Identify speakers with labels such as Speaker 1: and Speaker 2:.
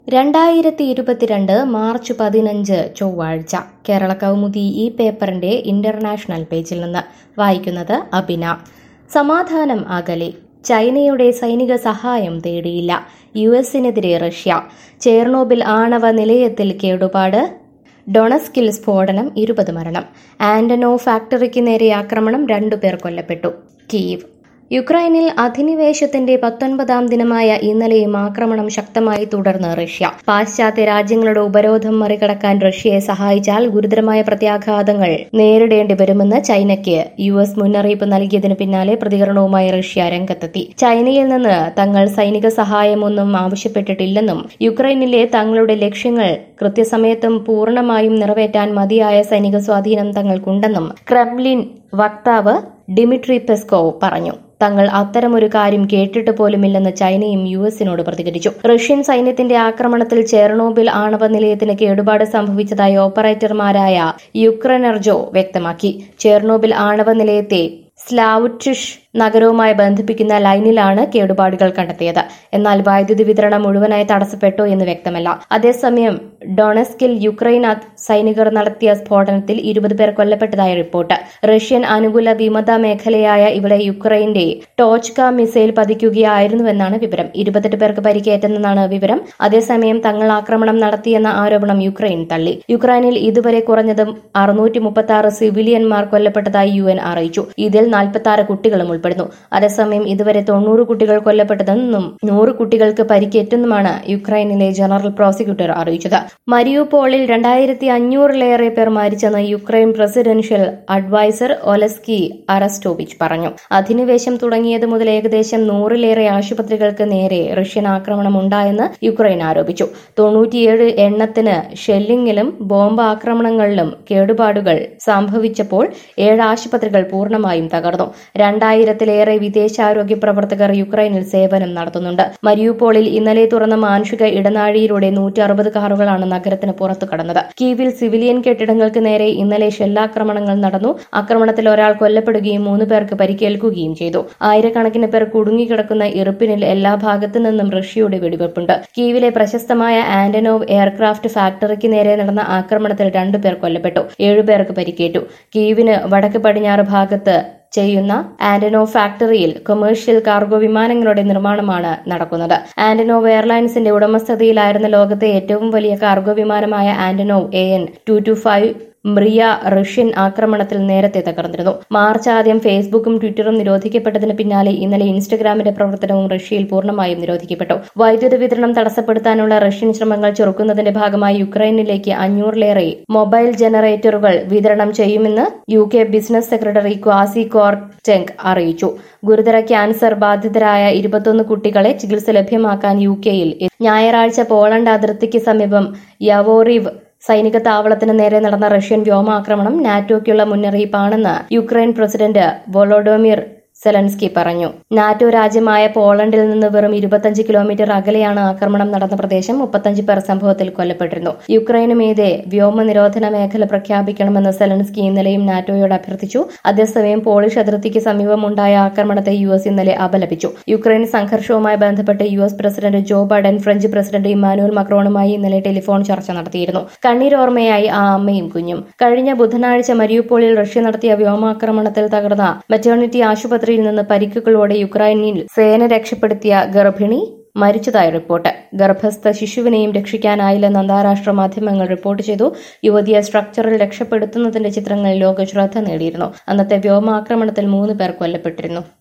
Speaker 1: രണ്ടായിരത്തി ഇരുപത്തിരണ്ട് മാർച്ച് പതിനഞ്ച് ചൊവ്വാഴ്ച കേരള കൗമുദി ഈ പേപ്പറിന്റെ ഇന്റർനാഷണൽ പേജിൽ നിന്ന് വായിക്കുന്നത് അബിന സമാധാനം അകലെ ചൈനയുടെ സൈനിക സഹായം തേടിയില്ല യു എസിനെതിരെ റഷ്യ ചേർണോബിൽ ആണവ നിലയത്തിൽ കേടുപാട് ഡൊണസ്കിൽ സ്ഫോടനം ഇരുപത് മരണം ആന്റനോ ഫാക്ടറിക്ക് നേരെ ആക്രമണം രണ്ടുപേർ കൊല്ലപ്പെട്ടു കീവ് യുക്രൈനിൽ അധിനിവേശത്തിന്റെ പത്തൊൻപതാം ദിനമായ ഇന്നലെയും ആക്രമണം ശക്തമായി തുടർന്ന് റഷ്യ പാശ്ചാത്യ രാജ്യങ്ങളുടെ ഉപരോധം മറികടക്കാൻ റഷ്യയെ സഹായിച്ചാൽ ഗുരുതരമായ പ്രത്യാഘാതങ്ങൾ നേരിടേണ്ടി വരുമെന്ന് ചൈനയ്ക്ക് യു എസ് മുന്നറിയിപ്പ് നൽകിയതിനു പിന്നാലെ പ്രതികരണവുമായി റഷ്യ രംഗത്തെത്തി ചൈനയിൽ നിന്ന് തങ്ങൾ സൈനിക സഹായമൊന്നും ആവശ്യപ്പെട്ടിട്ടില്ലെന്നും യുക്രൈനിലെ തങ്ങളുടെ ലക്ഷ്യങ്ങൾ കൃത്യസമയത്തും പൂർണ്ണമായും നിറവേറ്റാൻ മതിയായ സൈനിക സ്വാധീനം തങ്ങൾക്കുണ്ടെന്നും ക്രെംലിൻ വക്താവ് ഡിമിട്രി പെസ്കോവ് പറഞ്ഞു തങ്ങൾ അത്തരമൊരു കാര്യം കേട്ടിട്ട് പോലുമില്ലെന്ന് ചൈനയും യു എസിനോട് പ്രതികരിച്ചു റഷ്യൻ സൈന്യത്തിന്റെ ആക്രമണത്തിൽ ചെർണോബിൽ ആണവ നിലയത്തിന് കേടുപാട് സംഭവിച്ചതായി ഓപ്പറേറ്റർമാരായ യുക്രനർജോ വ്യക്തമാക്കി ചെർണോബിൽ ആണവ നിലയത്തെ സ്ലാവുറ്റിഷ് നഗരവുമായി ബന്ധിപ്പിക്കുന്ന ലൈനിലാണ് കേടുപാടുകൾ കണ്ടെത്തിയത് എന്നാൽ വൈദ്യുതി വിതരണം മുഴുവനായി തടസ്സപ്പെട്ടോ എന്ന് വ്യക്തമല്ല അതേസമയം ഡൊണസ്കിൽ യുക്രൈൻ സൈനികർ നടത്തിയ സ്ഫോടനത്തിൽ ഇരുപത് പേർ കൊല്ലപ്പെട്ടതായി റിപ്പോർട്ട് റഷ്യൻ അനുകൂല വിമത മേഖലയായ ഇവിടെ യുക്രൈന്റെ ടോച്ക മിസൈൽ പതിക്കുകയായിരുന്നുവെന്നാണ് വിവരം ഇരുപത്തെട്ട് പേർക്ക് പരിക്കേറ്റെന്നാണ് വിവരം അതേസമയം തങ്ങൾ ആക്രമണം നടത്തിയെന്ന ആരോപണം യുക്രൈൻ തള്ളി യുക്രൈനിൽ ഇതുവരെ കുറഞ്ഞതും അറുന്നൂറ്റി മുപ്പത്തി ആറ് സിവിലിയന്മാർ കൊല്ലപ്പെട്ടതായി യു എൻ അറിയിച്ചു ഇതിൽ നാൽപ്പത്തി ആറ് കുട്ടികളും ഉൾപ്പെടുന്നു അതേസമയം ഇതുവരെ തൊണ്ണൂറ് കുട്ടികൾ കൊല്ലപ്പെട്ടതെന്നും നൂറ് കുട്ടികൾക്ക് പരിക്കേറ്റെന്നുമാണ് യുക്രൈനിലെ ജനറൽ പ്രോസിക്യൂട്ടർ അറിയിച്ചത് മരിയുപോളിൽ രണ്ടായിരത്തി അഞ്ഞൂറിലേറെ പേർ മരിച്ചെന്ന് യുക്രൈൻ പ്രസിഡൻഷ്യൽ അഡ്വൈസർ ഒലസ്കി അറസ്റ്റോവിച്ച് പറഞ്ഞു അധിനിവേശം തുടങ്ങിയത് മുതൽ ഏകദേശം നൂറിലേറെ ആശുപത്രികൾക്ക് നേരെ റഷ്യൻ ആക്രമണം ഉണ്ടായെന്ന് യുക്രൈൻ ആരോപിച്ചു തൊണ്ണൂറ്റിയേഴ് എണ്ണത്തിന് ഷെല്ലിങ്ങിലും ബോംബ് ആക്രമണങ്ങളിലും കേടുപാടുകൾ സംഭവിച്ചപ്പോൾ ഏഴ് ആശുപത്രികൾ പൂർണ്ണമായും തകർന്നു രണ്ടായിരത്തിലേറെ വിദേശാരോഗ്യ പ്രവർത്തകർ യുക്രൈനിൽ സേവനം നടത്തുന്നുണ്ട് മരിയുപോളിൽ ഇന്നലെ തുറന്ന മാനുഷിക ഇടനാഴിയിലൂടെ നൂറ്റി അറുപത് കാറുകളാണ് നഗരത്തിന് പുറത്തു കടന്നത് കീവിൽ സിവിലിയൻ കെട്ടിടങ്ങൾക്ക് നേരെ ഇന്നലെ ഷെല്ലാക്രമണങ്ങൾ നടന്നു ആക്രമണത്തിൽ ഒരാൾ കൊല്ലപ്പെടുകയും മൂന്ന് പേർക്ക് പരിക്കേൽക്കുകയും ചെയ്തു ആയിരക്കണക്കിന് പേർ കുടുങ്ങിക്കിടക്കുന്ന ഇറുപ്പിനിൽ എല്ലാ ഭാഗത്തു നിന്നും റഷ്യയുടെ വെടിവെപ്പുണ്ട് കീവിലെ പ്രശസ്തമായ ആന്റനോവ് എയർക്രാഫ്റ്റ് ഫാക്ടറിക്ക് നേരെ നടന്ന ആക്രമണത്തിൽ രണ്ടുപേർ കൊല്ലപ്പെട്ടു ഏഴുപേർക്ക് പരിക്കേറ്റു കീവിന് വടക്ക് പടിഞ്ഞാറ് ഭാഗത്ത് ചെയ്യുന്ന ആന്റനോ ഫാക്ടറിയിൽ കൊമേഴ്ഷ്യൽ കാർഗോ വിമാനങ്ങളുടെ നിർമ്മാണമാണ് നടക്കുന്നത് ആന്റനോവ് എയർലൈൻസിന്റെ ഉടമസ്ഥതയിലായിരുന്ന ലോകത്തെ ഏറ്റവും വലിയ കാർഗോ വിമാനമായ Antonov A N two two five Mriya Russian ആക്രമണത്തിൽ നേരത്തെ തകർന്നിരുന്നു മാർച്ച് ആദ്യം ഫേസ്ബുക്കും ട്വിറ്ററും നിരോധിക്കപ്പെട്ടതിന് പിന്നാലെ ഇന്നലെ ഇൻസ്റ്റഗ്രാമിന്റെ പ്രവർത്തനവും റഷ്യയിൽ പൂർണ്ണമായും നിരോധിക്കപ്പെട്ടു വൈദ്യുത വിതരണം തടസ്സപ്പെടുത്താനുള്ള റഷ്യൻ ശ്രമങ്ങൾ ചെറുക്കുന്നതിന്റെ ഭാഗമായി യുക്രൈനിലേക്ക് അഞ്ഞൂറിലേറെ മൊബൈൽ ജനറേറ്ററുകൾ വിതരണം ചെയ്യുമെന്ന് U K business secretary Kwasi Kwarteng അറിയിച്ചു ഗുരുതര ക്യാൻസർ ബാധിതരായ ഇരുപത്തൊന്ന് കുട്ടികളെ ചികിത്സ ലഭ്യമാക്കാൻ യു കെയിൽ ഞായറാഴ്ച പോളണ്ട് അതിർത്തിക്ക് സമീപം യവോറിവ് സൈനിക താവളത്തിന് നേരെ നടന്ന റഷ്യൻ വ്യോമാക്രമണം നാറ്റോയ്ക്കുള്ള മുന്നറിയിപ്പാണെന്ന് യുക്രൈൻ പ്രസിഡന്റ് വൊളോഡോമിർ സെലൻസ്കി പറഞ്ഞു നാറ്റോ രാജ്യമായ പോളണ്ടിൽ നിന്ന് വെറും ഇരുപത്തഞ്ച് കിലോമീറ്റർ അകലെയാണ് ആക്രമണം നടന്ന പ്രദേശം മുപ്പത്തഞ്ച് പേർ സംഭവത്തിൽ കൊല്ലപ്പെട്ടിരുന്നു യുക്രൈന് മീതെ വ്യോമ നിരോധന മേഖല പ്രഖ്യാപിക്കണമെന്ന് സെലൻസ്കി ഇന്നലെയും നാറ്റോയോട് അഭ്യർത്ഥിച്ചു അതേസമയം പോളിഷ് അതിർത്തിക്ക് സമീപമുണ്ടായ ആക്രമണത്തെ യു എസ് ഇന്നലെ അപലപിച്ചു യുക്രൈൻ സംഘർഷവുമായി ബന്ധപ്പെട്ട് U S president Joe Biden French president Emmanuel മക്രോണുമായി ഇന്നലെ ടെലിഫോൺ ചർച്ച നടത്തിയിരുന്നു കണ്ണീരോർമ്മയായി ആ അമ്മയും കുഞ്ഞും കഴിഞ്ഞ ബുധനാഴ്ച മരിയുപോളിൽ റഷ്യ നടത്തിയ വ്യോമാക്രമണത്തിൽ തകർന്ന മെറ്റേണിറ്റി ആശുപത്രി ആശുപത്രിയിൽ നിന്ന് പരിക്കുകളോടെ യുക്രൈനിൽ സേന രക്ഷപ്പെടുത്തിയ ഗർഭിണി മരിച്ചതായി റിപ്പോർട്ട് ഗർഭസ്ഥ ശിശുവിനെയും രക്ഷിക്കാനായില്ലെന്ന് അന്താരാഷ്ട്ര മാധ്യമങ്ങൾ റിപ്പോർട്ട് ചെയ്തു യുവതിയെ സ്ട്രക്ചറിൽ രക്ഷപ്പെടുത്തുന്നതിന്റെ ചിത്രങ്ങൾ ലോക ശ്രദ്ധ നേടിയിരുന്നു അന്നത്തെ വ്യോമാക്രമണത്തിൽ മൂന്ന് പേർ കൊല്ലപ്പെട്ടിരുന്നു